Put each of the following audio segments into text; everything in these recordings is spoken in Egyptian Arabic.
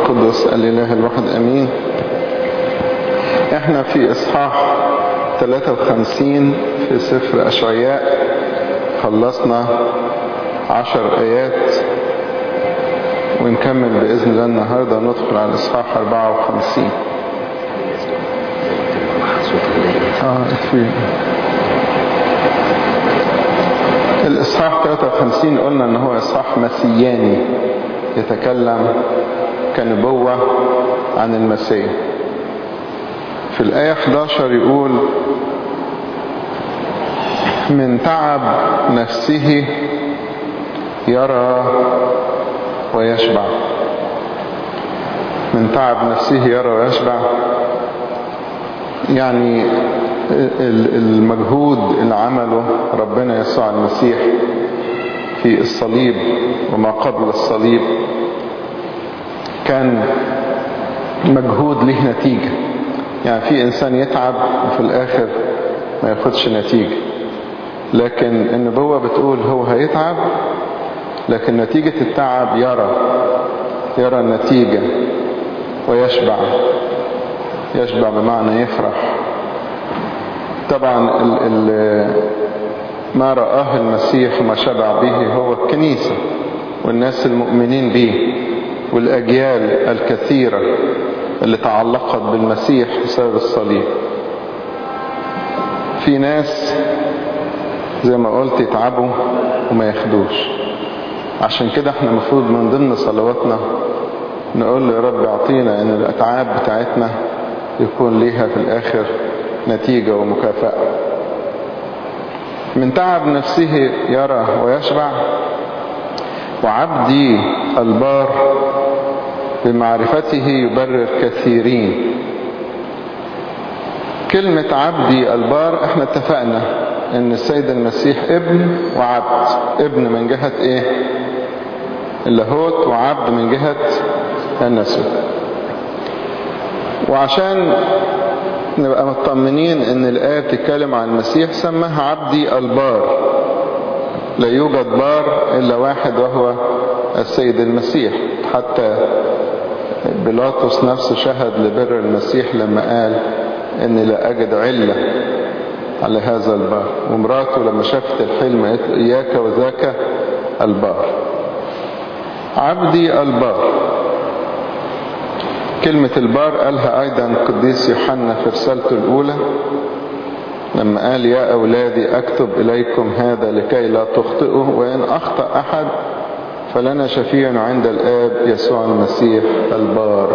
القدس الإله الواحد أمين احنا في إصحاح 53 في سفر أشعياء خلصنا عشر آيات ونكمل بإذن الله النهاردة ندخل على الإصحاح 54 آه في الإصحاح 53 قلنا أنه هو إصحاح مسياني يتكلم كنبوة عن المسيح في الآية 11 يقول من تعب نفسه يرى ويشبع من تعب نفسه يرى ويشبع يعني المجهود اللي عمله ربنا يسوع المسيح في الصليب وما قبل الصليب كان مجهود له نتيجة يعني في إنسان يتعب وفي الآخر ما ياخدش نتيجة لكن النبوة بتقول هو هيتعب لكن نتيجة التعب يرى يرى النتيجة ويشبع يشبع بمعنى يفرح طبعا ال ال ما رآه المسيح وما شبع به هو الكنيسة والناس المؤمنين به والأجيال الكثيرة اللي تعلقت بالمسيح بسبب الصليب في ناس زي ما قلت يتعبوا وما ياخدوش عشان كده احنا المفروض من ضمن صلواتنا نقول له يا رب اعطينا ان الاتعاب بتاعتنا يكون ليها في الاخر نتيجة ومكافأة من تعب نفسه يرى ويشبع وعبدي البار بمعرفته يبرر كثيرين كلمة عبدي البار احنا اتفقنا ان السيد المسيح ابن وعبد ابن من جهة ايه اللاهوت وعبد من جهة النسوة وعشان نبقى مطمنين ان الآية بتتكلم عن المسيح سماها عبدي البار لا يوجد بار الا واحد وهو السيد المسيح حتى بيلاطس نفسه شهد لبر المسيح لما قال اني لا اجد علة على هذا البار ومراته لما شافت الحلم قالت اياك وذاك البار عبدي البار كلمة البار قالها ايضا القديس يوحنا في رسالته الاولى لما قال يا اولادي اكتب اليكم هذا لكي لا تخطئوا وان اخطأ احد فلنا شفيع عند الآب يسوع المسيح البار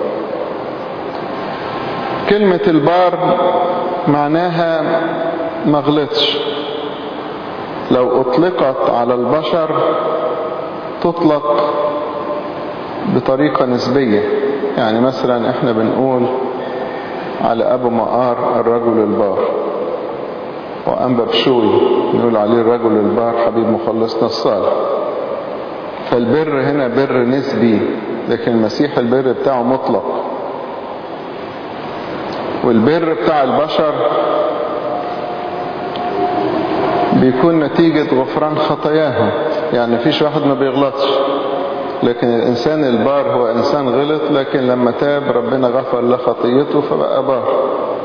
كلمة البار معناها ما غلطش لو أطلقت على البشر تطلق بطريقة نسبية يعني مثلا احنا بنقول على أبو مقار الرجل البار وأنبا بشوي نقول عليه الرجل البار حبيب مخلصنا الصالح فالبر هنا بر نسبي لكن المسيح البر بتاعه مطلق والبر بتاع البشر بيكون نتيجة غفران خطاياهم يعني مفيش واحد ما بيغلطش لكن الإنسان البار هو إنسان غلط لكن لما تاب ربنا غفر له خطيته فبقى بار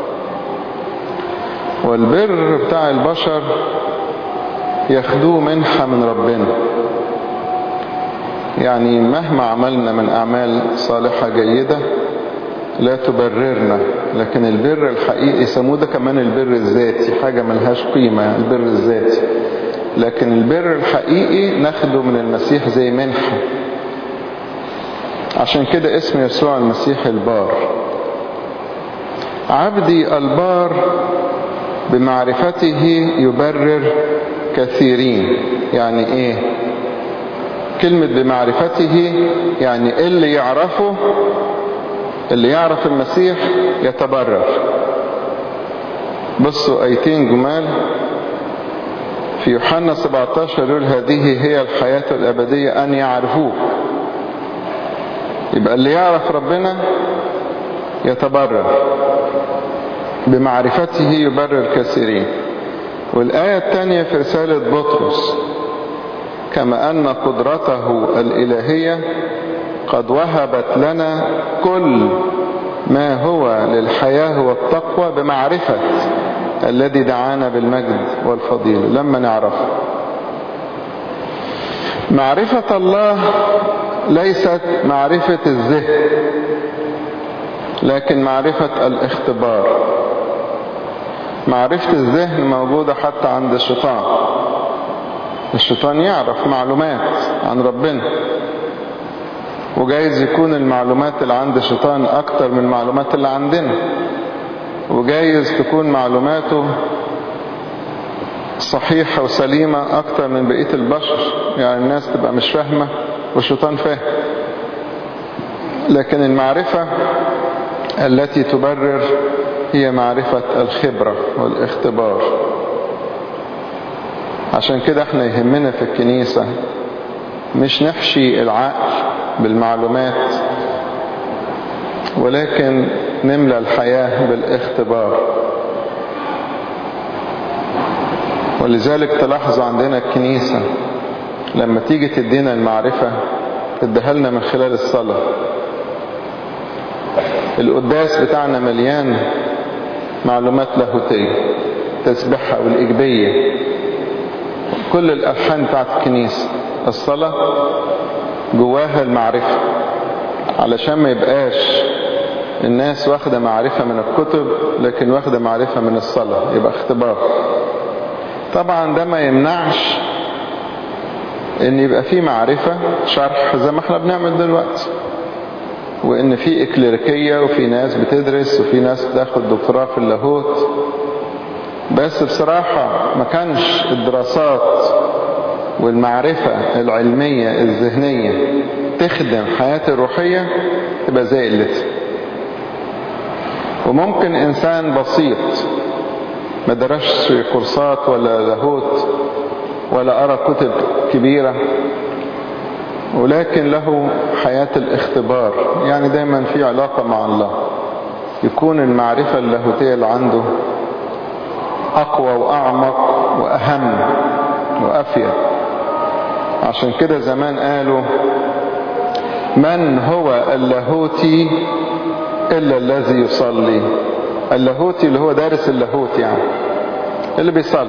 والبر بتاع البشر ياخدوه منحة من ربنا يعني مهما عملنا من أعمال صالحة جيدة لا تبررنا لكن البر الحقيقي يسموه ده كمان البر الذاتي حاجة ملهاش قيمة البر الذاتي لكن البر الحقيقي ناخده من المسيح زي منحة عشان كده اسم يسوع المسيح البار عبدي البار بمعرفته يبرر كثيرين يعني ايه كلمة بمعرفته يعني اللي يعرفه اللي يعرف المسيح يتبرر بصوا ايتين جمال في يوحنا 17 يقول هذه هي الحياة الأبدية أن يعرفوك يبقى اللي يعرف ربنا يتبرر بمعرفته يبرر كثيرين والآية الثانية في رسالة بطرس كما أن قدرته الإلهية قد وهبت لنا كل ما هو للحياة والتقوى بمعرفة الذي دعانا بالمجد والفضيلة لما نعرفه معرفة الله ليست معرفة الذهن لكن معرفة الاختبار معرفة الذهن موجودة حتى عند الشيطان الشيطان يعرف معلومات عن ربنا وجايز يكون المعلومات اللي عند الشيطان اكتر من المعلومات اللي عندنا وجايز تكون معلوماته صحيحة وسليمة اكتر من بقية البشر يعني الناس تبقى مش فاهمة والشيطان فاهم لكن المعرفة التي تبرر هي معرفة الخبرة والاختبار عشان كده احنا يهمنا في الكنيسة مش نحشي العقل بالمعلومات ولكن نملى الحياة بالاختبار ولذلك تلاحظ عندنا الكنيسة لما تيجي تدينا المعرفة تديها لنا من خلال الصلاة القداس بتاعنا مليان معلومات لاهوتية تسبحها والإجبية كل الألحان بتاعت الكنيسة الصلاة جواها المعرفة علشان ما يبقاش الناس واخدة معرفة من الكتب لكن واخدة معرفة من الصلاة يبقى اختبار طبعا ده ما يمنعش ان يبقى في معرفة شرح زي ما احنا بنعمل دلوقتي وان في اكليريكية وفي ناس بتدرس وفي ناس بتاخد دكتوراه في اللاهوت بس بصراحة ما كانش الدراسات والمعرفة العلمية الذهنية تخدم حياتي الروحية تبقى زي قلتها وممكن انسان بسيط ما درسش كورسات ولا لاهوت ولا قرا كتب كبيرة ولكن له حياة الاختبار يعني دايما في علاقة مع الله يكون المعرفة اللاهوتية اللي عنده أقوى وأعمق وأهم وأفيد عشان كده زمان قالوا من هو اللاهوتي إلا الذي يصلي اللاهوتي اللي هو دارس اللاهوت يعني اللي بيصلي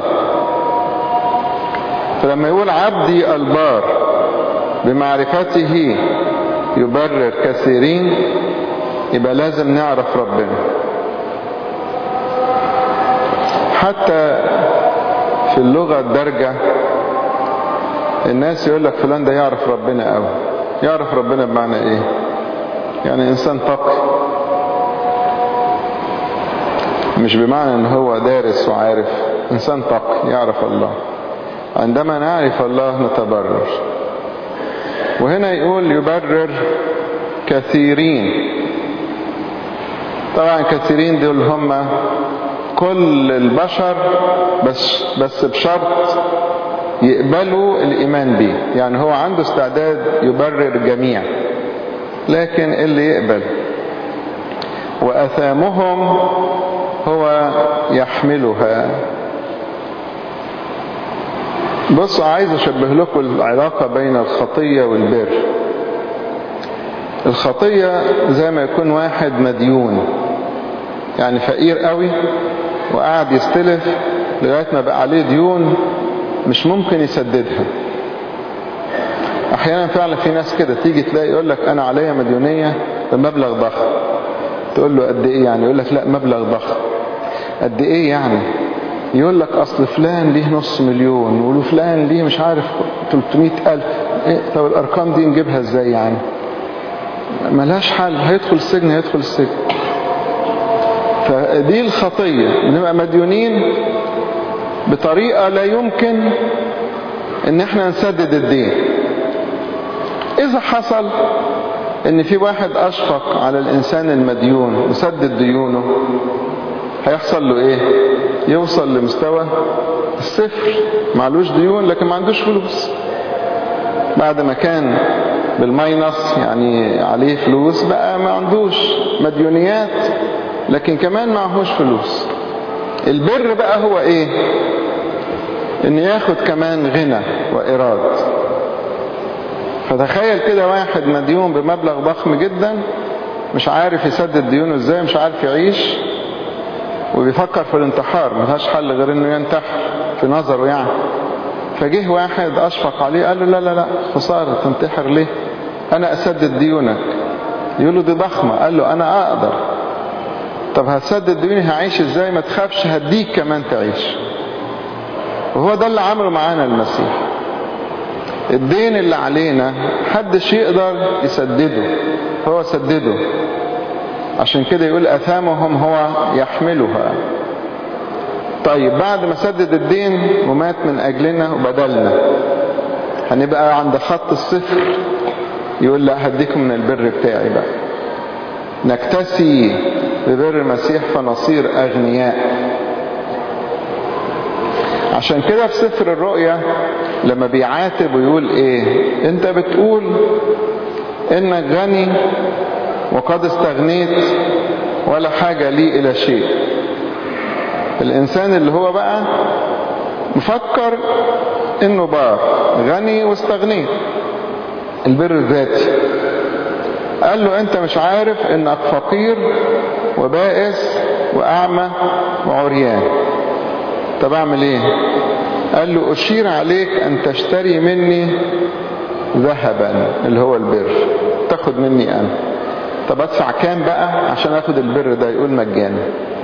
فلما يقول عبدي البار بمعرفته يبرر كثيرين يبقى لازم نعرف ربنا حتى في اللغة الدرجة الناس يقول لك فلان ده يعرف ربنا قوي يعرف ربنا بمعنى ايه يعني انسان تقي مش بمعنى ان هو دارس وعارف انسان تقي يعرف الله عندما نعرف الله نتبرر وهنا يقول يبرر كثيرين طبعا كثيرين دول هم كل البشر بس بس بشرط يقبلوا الإيمان به يعني هو عنده استعداد يبرر جميع لكن اللي يقبل وأثامهم هو يحملها بصوا عايز أشبه لكم العلاقة بين الخطية والبر الخطية زي ما يكون واحد مديون يعني فقير قوي وقاعد يستلف لغاية ما بقى عليه ديون مش ممكن يسددها احيانا فعلا في ناس كده تيجي تلاقي يقول لك انا عليا مديونية بمبلغ ضخم تقول له قد ايه يعني يقول لك لا مبلغ ضخم قد ايه يعني يقول لك اصل فلان ليه نص مليون وفلان ليه مش عارف 300 الف إيه طب الارقام دي نجيبها ازاي يعني ملهاش حل هيدخل السجن هيدخل السجن فدي الخطية بنبقى مديونين بطريقة لا يمكن ان احنا نسدد الدين اذا حصل ان في واحد اشفق على الانسان المديون وسدد ديونه هيحصل له ايه يوصل لمستوى الصفر معلوش ديون لكن ما عندوش فلوس بعد ما كان بالماينس يعني عليه فلوس بقى ما عندوش مديونيات لكن كمان معهوش فلوس البر بقى هو ايه ان ياخد كمان غنى واراد فتخيل كده واحد مديون بمبلغ ضخم جدا مش عارف يسدد ديونه ازاي مش عارف يعيش وبيفكر في الانتحار ملهاش حل غير انه ينتحر في نظره يعني فجه واحد اشفق عليه قال له لا لا لا خسارة تنتحر ليه انا اسدد ديونك يقول له دي ضخمة قال له انا اقدر طب هتسدد ديوني هعيش ازاي ما تخافش هديك كمان تعيش وهو ده اللي عمله معانا المسيح الدين اللي علينا حدش يقدر يسدده هو سدده عشان كده يقول أثامهم هو يحملها طيب بعد ما سدد الدين ومات من أجلنا وبدلنا هنبقى عند خط الصفر يقول لا هديكم من البر بتاعي بقى نكتسي ببر المسيح فنصير أغنياء عشان كده في سفر الرؤيا لما بيعاتب ويقول ايه انت بتقول انك غني وقد استغنيت ولا حاجة لي الى شيء الانسان اللي هو بقى مفكر انه بار غني واستغنيت البر الذاتي قال له انت مش عارف انك فقير وبائس واعمى وعريان طب اعمل ايه قال له اشير عليك ان تشتري مني ذهبا اللي هو البر تاخد مني انا طب ادفع كام بقى عشان اخد البر ده يقول مجانا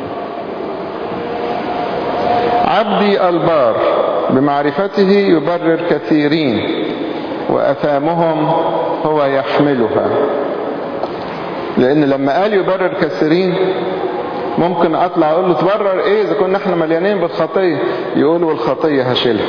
عبدي البار بمعرفته يبرر كثيرين واثامهم هو يحملها لان لما قال يبرر كثيرين ممكن اطلع اقول له تبرر ايه اذا كنا احنا مليانين بالخطيه يقول والخطيه هشيلها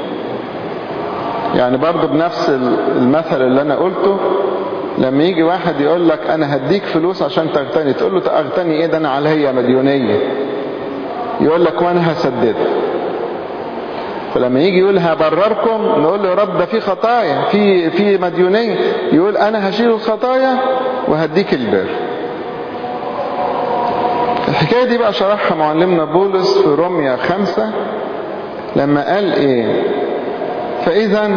يعني برضه بنفس المثل اللي انا قلته لما يجي واحد يقول لك انا هديك فلوس عشان تغتني تقول له اغتني ايه ده انا عليا مديونيه يقول لك وانا هسددها فلما يجي يقول هبرركم نقول له يا رب ده في خطايا في في مديونيه يقول انا هشيل الخطايا وهديك البر الحكاية دي بقى شرحها معلمنا بولس في روميا خمسة لما قال ايه فاذا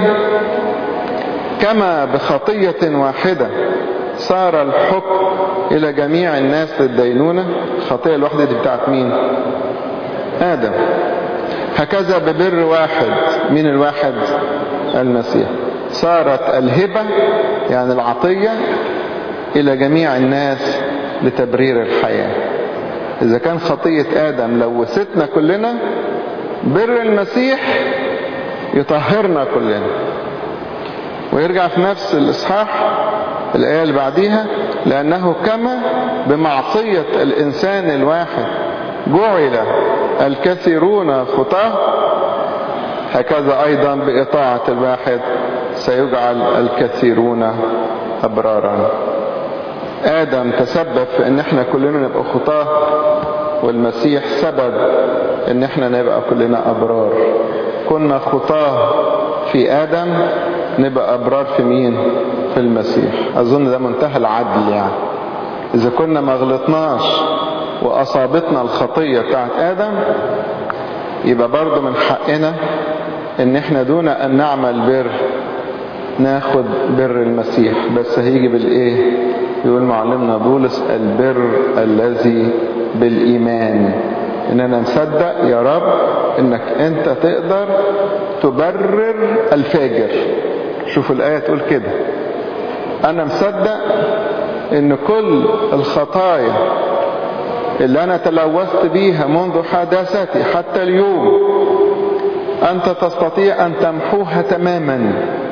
كما بخطية واحدة صار الحكم الى جميع الناس للدينونة الخطية الواحدة دي بتاعت مين ادم هكذا ببر واحد من الواحد المسيح صارت الهبة يعني العطية الى جميع الناس لتبرير الحياة إذا كان خطية آدم لوثتنا كلنا بر المسيح يطهرنا كلنا ويرجع في نفس الإصحاح الآية اللي بعديها لأنه كما بمعصية الإنسان الواحد جعل الكثيرون خطاه هكذا أيضا بإطاعة الواحد سيجعل الكثيرون أبرارا آدم تسبب في ان احنا كلنا نبقى خطاه والمسيح سبب ان احنا نبقى كلنا ابرار كنا خطاه في ادم نبقى ابرار في مين في المسيح اظن ده منتهى العدل يعني اذا كنا ما غلطناش واصابتنا الخطية بتاعت ادم يبقى برضه من حقنا ان احنا دون ان نعمل بر ناخد بر المسيح بس هيجي بالايه يقول معلمنا بولس البر الذي بالايمان ان انا مصدق يا رب انك انت تقدر تبرر الفاجر شوف الايه تقول كده انا مصدق ان كل الخطايا اللي انا تلوثت بيها منذ حداثتي حتى اليوم انت تستطيع ان تمحوها تماما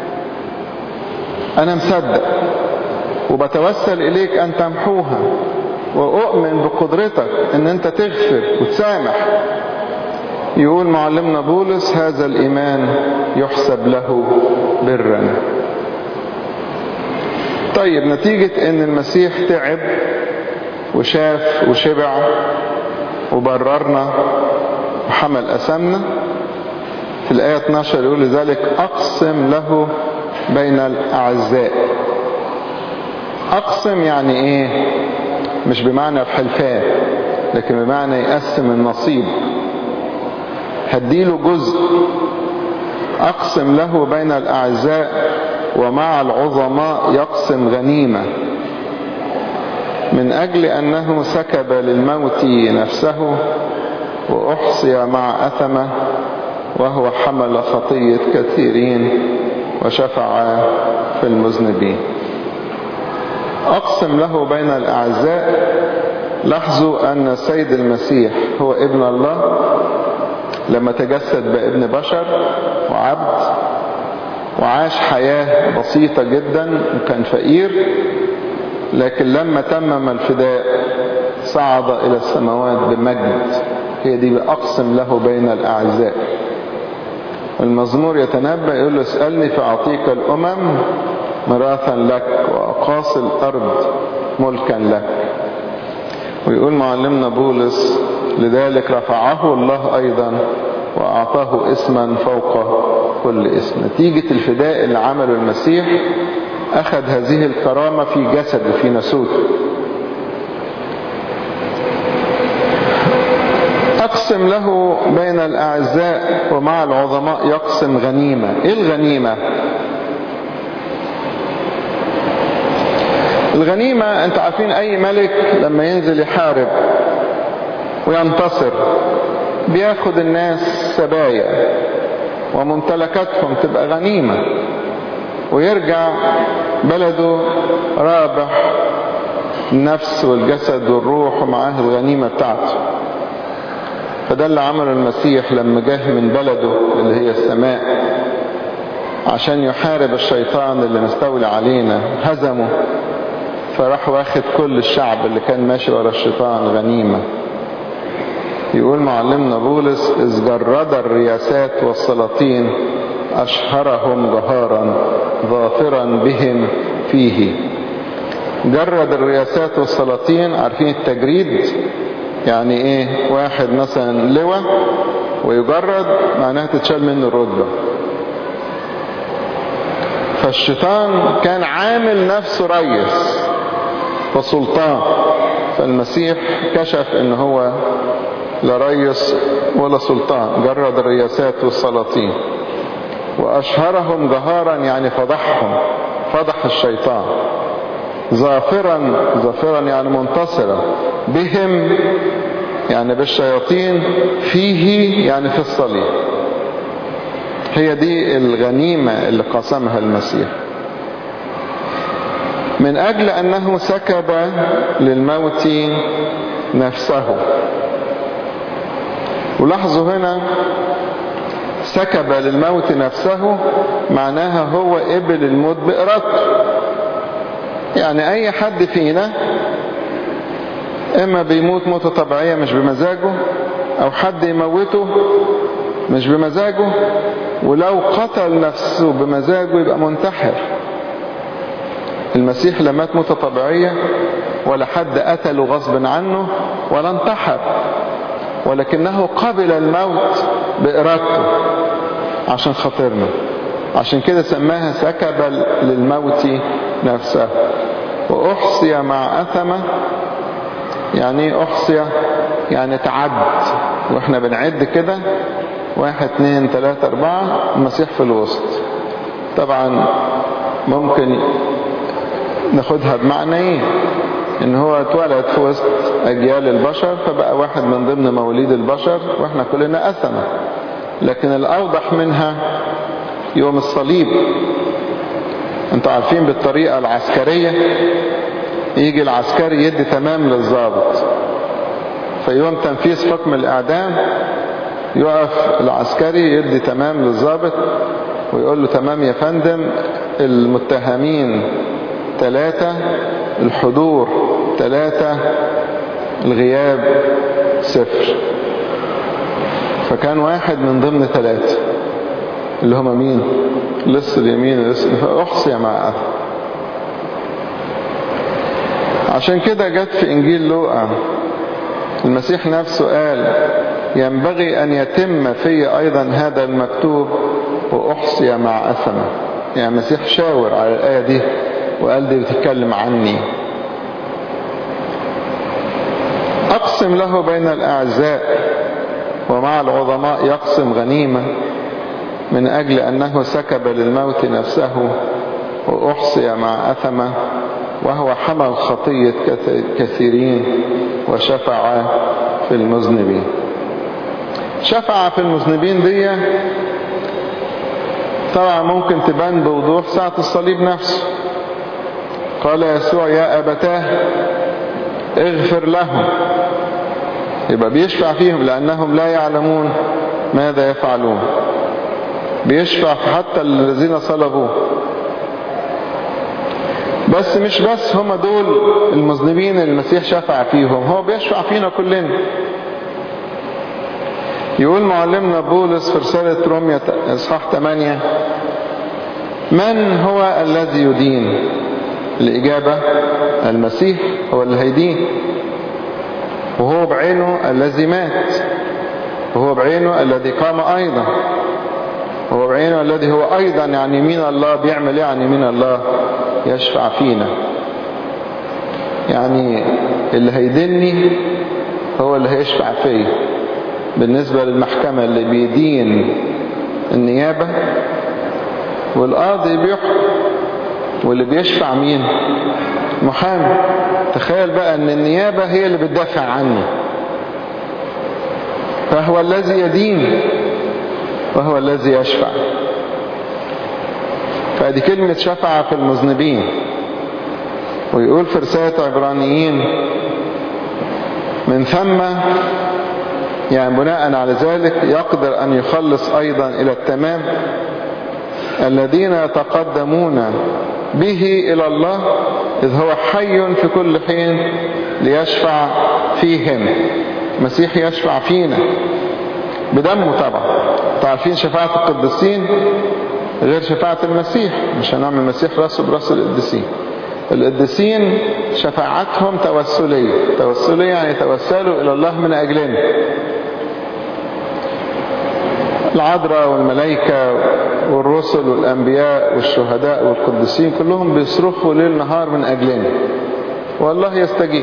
انا مصدق وبتوسل اليك ان تمحوها واؤمن بقدرتك ان انت تغفر وتسامح يقول معلمنا بولس هذا الايمان يحسب له برا طيب نتيجة ان المسيح تعب وشاف وشبع وبررنا وحمل أسمنا في الآية 12 يقول لذلك أقسم له بين الأعزاء أقسم يعني إيه مش بمعنى الحلفان لكن بمعنى يقسم النصيب هديله جزء أقسم له بين الأعزاء ومع العظماء يقسم غنيمة من أجل أنه سكب للموت نفسه وأحصي مع أثمه وهو حمل خطية كثيرين وشفع في المذنبين أقسم له بين الأعزاء لاحظوا أن السيد المسيح هو ابن الله لما تجسد بابن بشر وعبد وعاش حياة بسيطة جدا وكان فقير لكن لما تمم الفداء صعد إلى السماوات بمجد هي دي بأقسم له بين الأعزاء المزمور يتنبأ يقول له اسألني فأعطيك الأمم مراثا لك وأقاصي الأرض ملكا لك ويقول معلمنا بولس لذلك رفعه الله أيضا وأعطاه اسما فوق كل اسم نتيجة الفداء اللي عمله المسيح أخذ هذه الكرامة في جسده في نسوته أقسم له بين الأعزاء ومع العظماء يقسم غنيمة إيه الغنيمة الغنيمة انت عارفين اي ملك لما ينزل يحارب وينتصر بياخد الناس سبايا وممتلكاتهم تبقى غنيمة ويرجع بلده رابح النفس والجسد والروح ومعاه الغنيمة بتاعته فده اللي عمله المسيح لما جه من بلده اللي هي السماء عشان يحارب الشيطان اللي مستولي علينا هزمه فراح واخد كل الشعب اللي كان ماشي ورا الشيطان غنيمة يقول معلمنا بولس إذ جرد الرياسات والسلاطين أشهرهم جهارا ظافرا بهم فيه جرد الرياسات والسلاطين عارفين التجريد يعني ايه واحد مثلا لواء ويجرد معناها تتشال منه الرتبة فالشيطان كان عامل نفسه ريس وسلطان فالمسيح كشف ان هو لا ريس ولا سلطان جرد الرياسات والسلاطين واشهرهم جهارا يعني فضحهم فضح الشيطان ظافرا ظافرا يعني منتصرا بهم يعني بالشياطين فيه يعني في الصليب هي دي الغنيمة اللي قسمها المسيح من أجل أنه سكب للموت نفسه ولاحظوا هنا سكب للموت نفسه معناها هو قبل الموت بإرادته يعني أي حد فينا إما بيموت موتة طبيعية مش بمزاجه أو حد يموته مش بمزاجه ولو قتل نفسه بمزاجه يبقى منتحر المسيح لا مات موتة طبيعية ولا حد قتله غصب عنه ولا انتحر ولكنه قبل الموت بإرادته عشان خاطرنا عشان كده سماها سكب للموت نفسه وأحصي مع أثمة يعني ايه أحصي يعني تعد واحنا بنعد كده واحد اتنين تلاتة اربعة المسيح في الوسط طبعا ممكن ناخدها بمعنى ايه ان هو اتولد في وسط اجيال البشر فبقى واحد من ضمن مواليد البشر واحنا كلنا اثمة لكن الاوضح منها يوم الصليب انتوا عارفين بالطريقة العسكرية يجي العسكري يدي تمام للضابط في يوم تنفيذ حكم الاعدام يقف العسكري يدي تمام للضابط ويقول له تمام يا فندم المتهمين ثلاثة الحضور ثلاثة الغياب صفر فكان واحد من ضمن ثلاثة اللي هما مين لص اليمين لص فأحصي مع أهل عشان كده جت في إنجيل لوقا المسيح نفسه قال ينبغي أن يتم في أيضا هذا المكتوب وأحصي مع أثمة يعني المسيح شاور على الآية دي وقال دي بتتكلم عني أقسم له بين الأعزاء ومع العظماء يقسم غنيمة من أجل أنه سكب للموت نفسه وأحصي مع أثمة وهو حمل خطية كثيرين وشفع في المذنبين شفع في المذنبين دي طبعا ممكن تبان بوضوح ساعة الصليب نفسه قال يسوع يا أبتاه اغفر لهم يبقى بيشفع فيهم لأنهم لا يعلمون ماذا يفعلون بيشفع حتى الذين صلبوه بس مش بس هم دول المذنبين المسيح شفع فيهم هو بيشفع فينا كلنا يقول معلمنا بولس في رسالة رومية اصحاح 8 من هو الذي يدين الإجابة المسيح هو اللي هيدين وهو بعينه الذي مات وهو بعينه الذي قام أيضا وهو بعينه الذي هو أيضا عن يمين الله بيعمل ايه عن يمين الله يشفع فينا يعني اللي هيدني هو اللي هيشفع فيا بالنسبة للمحكمة اللي بيدين النيابة والقاضي بيحكم واللي بيشفع مين محامي تخيل بقى ان النيابة هي اللي بتدافع عني فهو الذي يدين وهو الذي يشفع فدي كلمة شفع في المذنبين ويقول في رسالة عبرانيين من ثم يعني بناء على ذلك يقدر أن يخلص أيضا إلى التمام الذين يتقدمون به إلى الله إذ هو حي في كل حين ليشفع فيهم المسيح يشفع فينا بدمه طبعا تعرفين شفاعة القديسين غير شفاعة المسيح مش هنعمل المسيح راسه براس القديسين القديسين شفاعتهم توسلية توسلية يعني توسلوا إلى الله من أجلنا العذراء والملائكة والرسل والأنبياء والشهداء والقديسين كلهم بيصرخوا ليل نهار من أجلنا والله يستجيب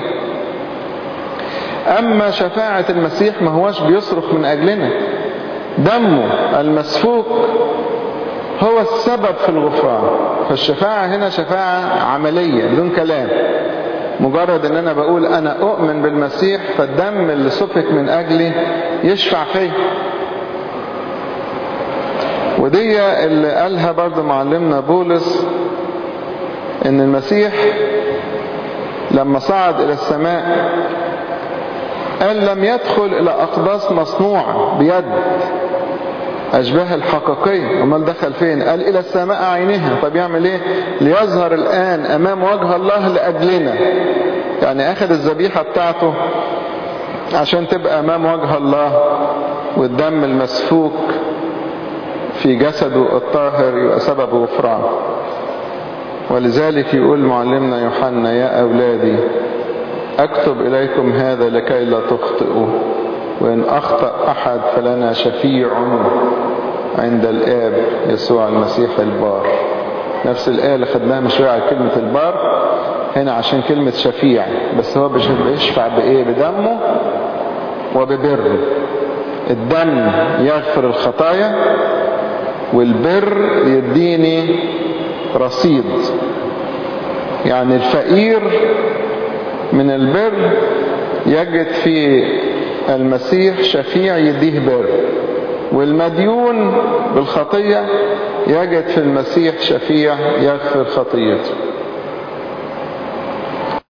أما شفاعة المسيح ما هوش بيصرخ من أجلنا دمه المسفوك هو السبب في الغفران فالشفاعة هنا شفاعة عملية بدون كلام مجرد ان انا بقول انا اؤمن بالمسيح فالدم اللي سفك من اجلي يشفع فيه ودي اللي قالها برضو معلمنا بولس ان المسيح لما صعد الى السماء قال لم يدخل الى اقداس مصنوعة بيد اشباه الحقيقية امال دخل فين قال الى السماء عينها طب يعمل ايه ليظهر الان امام وجه الله لاجلنا يعني اخذ الذبيحة بتاعته عشان تبقى امام وجه الله والدم المسفوك في جسده الطاهر يبقى سبب غفران ولذلك يقول معلمنا يوحنا يا أولادي أكتب إليكم هذا لكي لا تخطئوا وإن أخطأ أحد فلنا شفيع عند الآب يسوع المسيح البار نفس الآية اللي خدناها من شوية على كلمة البار هنا عشان كلمة شفيع بس هو بيشفع بإيه بدمه وببره الدم يغفر الخطايا والبر يديني رصيد يعني الفقير من البر يجد في المسيح شفيع يديه بر والمديون بالخطية يجد في المسيح شفيع يغفر خطيته